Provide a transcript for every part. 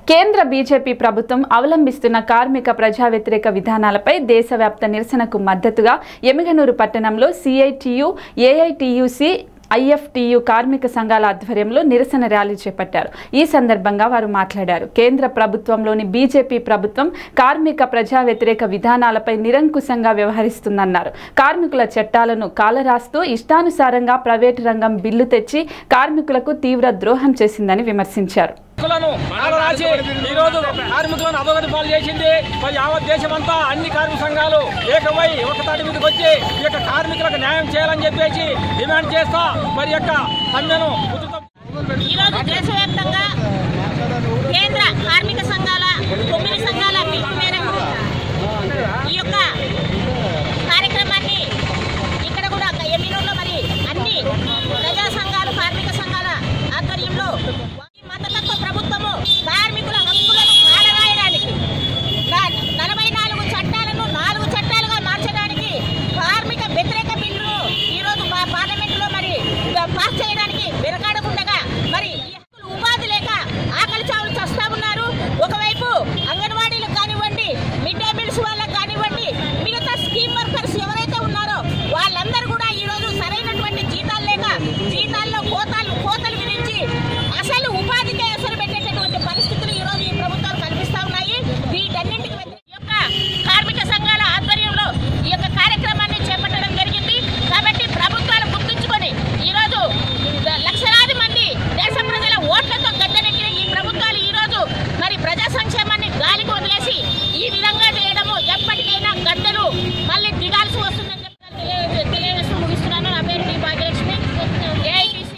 కేంద్ర బీజేపీ ప్రభుత్వం అవలంబిస్తున్న కార్మిక ప్రజా వ్యతిరేక విధానాలపై దేశవ్యాప్త నిరసనకు మద్దతుగా ఎమిగనూరు పట్టణంలో సిఐటియు ఏఐటియుసి ఐఎఫ్టియు కార్మిక సంఘాల ఆధ్వర్యంలో నిరసన ర్యాలీ చేపట్టారు ఈ సందర్భంగా వారు మాట్లాడారు కేంద్ర ప్రభుత్వంలోని బీజేపీ ప్రభుత్వం కార్మిక ప్రజా వ్యతిరేక విధానాలపై నిరంకుశంగా వ్యవహరిస్తుందన్నారు కార్మికుల చట్టాలను కాలరాస్తూ ఇష్టానుసారంగా ప్రైవేటు రంగం బిల్లు తెచ్చి కార్మికులకు తీవ్ర ద్రోహం చేసిందని విమర్శించారు కార్మికులను ఆలరాచి ఈ రోజు కార్మికులను అధోగతి పాలు చేసింది మరి యావత్ దేశమంతా అన్ని కార్మిక సంఘాలు ఏకమై ఒక తాటి మీదకి వచ్చి ఈ యొక్క కార్మికులకు న్యాయం చేయాలని చెప్పేసి డిమాండ్ చేస్తా మరి యొక్క సమ్మెను ఉచితం ఈరోజు దేశవ్యాప్తంగా కేంద్ర కార్మిక సంఘాల తొమ్మిది సంఘాల పిలుపు మేరకు ఈ యొక్క కార్యక్రమాన్ని ఇక్కడ కూడా ఎమ్మినూరులో మరి అన్ని ప్రజా సంఘాలు కార్మిక సంఘాల ఆధ్వర్యంలో ఈ మతతత్వ ప్రభుత్వము కార్మికుల హక్కులను కాలరాయడానికి నా- నలభై నాలుగు చట్టాలను నాలుగు చట్టాలుగా మార్చడానికి కార్మిక వ్యతిరేక బిల్లును ఈరోజు మా పార్లమెంటులో మరి పాస్ చేయడానికి వెనకాడకుండగా మరి ఈ హక్కులు ఉపాధి లేక ఆకలి చావులు చస్తా ఉన్నారు ఒకవైపు అంగన్వాడీలకు కానివ్వండి మిడ్ డే మీల్స్ వాళ్ళకి కానివ్వండి మిగతా స్కీమ్ వర్కర్స్ ఎవరైతే ఉన్నారో వాళ్ళందరూ కూడా ఈ రోజు సరైనటువంటి జీతాలు లేక జీతాల్లో కోతాలు కోతలు విధించి అసలు ఉపాధికే అసలు పెట్టేటటువంటి పరిస్థితులు ఈ రోజు ఈ ప్రభుత్వాలు కల్పిస్తా ఉన్నాయి వీటన్నింటికి వ్యతిరేక- ఈ యొక్క కార్మిక సంఘాల ఆధ్వర్యంలో ఈ యొక్క కార్యక్రమాన్ని చేపట్టడం జరిగింది కాబట్టి ప్రభుత్వాలు గుర్తుంచుకొని ఈ రోజు ద- లక్షలాది మంది దేశ ప్రజల ఓట్లతో గద్దెనెక్కిన ఈ ప్రభుత్వాలు ఈ రోజు మరి ప్రజా సంక్షేమాన్ని గాలికి వదిలేసి ఈ విధంగా చేయడము ఎప్పటికైనా గద్దెలు మళ్ళీ దిగాల్సి వస్తుందని చెప్పి తెలియ- తెలియజేస్తూ ముగిస్తున్నాను నా పేరు D Bhagyalakshmi AITC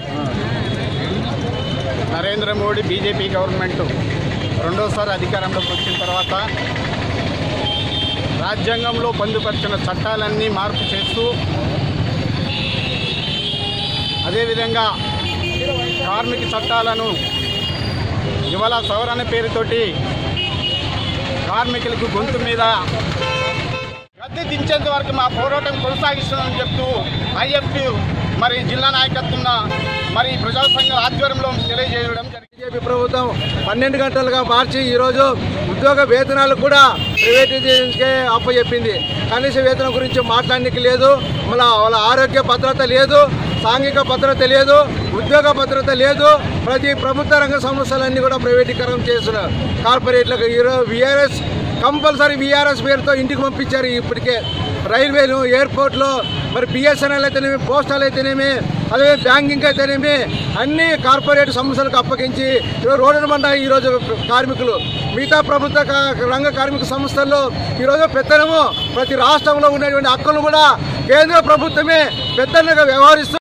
Narendra Modi BJP government రెండోసారి అధికారంలోకి వచ్చిన తర్వాత రాజ్యాంగంలో పొందుపరిచిన చట్టాలన్నీ మార్పు చేస్తూ అదేవిధంగా కార్మిక చట్టాలను ఇవాళ సవరణ పేరుతోటి కార్మికులకు గొంతు మీద గద్దె దించేంత వరకు మా పోరాటం కొనసాగిస్తుందని చెప్తూ ఐఎఫ్టి మరి జిల్లా నాయకత్వం మరి ప్రజా సంఘం ఆధ్వర్యంలో తెలియజేయడం జరిగింది బీజేపీ ప్రభుత్వం పన్నెండు గంటలుగా మార్చి ఈరోజు ఉద్యోగ వేతనాలు కూడా ప్రైవేటైజేషన్కే అప్పచెప్పింది కనీస వేతనం గురించి మాట్లాడడానికి లేదు మళ్ళీ వాళ్ళ ఆరోగ్య భద్రత లేదు సాంఘిక భద్రత లేదు ఉద్యోగ భద్రత లేదు ప్రతి ప్రభుత్వ రంగ సంస్థలన్నీ కూడా ప్రైవేటీకరణ చేస్తున్నారు కార్పొరేట్లకు ఈరోజు విఆర్ఎస్ కంపల్సరీ విఆర్ఎస్ పేరుతో ఇంటికి పంపించారు ఇప్పటికే రైల్వేలు ఎయిర్పోర్ట్లో మరి బిఎస్ఎన్ఎల్ అయితేనేమి పోస్టల్ అయితేనేమి అదే బ్యాంకింగ్ అయితేనేమి అన్ని కార్పొరేట్ సంస్థలకు అప్పగించి ఈరోజు రోడ్డు బండ ఈరోజు కార్మికులు మిగతా ప్రభుత్వ కా- రంగ కార్మిక సంస్థల్లో ఈరోజు పెత్తనము ప్రతి రాష్ట్రంలో ఉన్నటువంటి హక్కులు కూడా కేంద్ర ప్రభుత్వమే పెత్తనగా వ్యవహరిస్తూ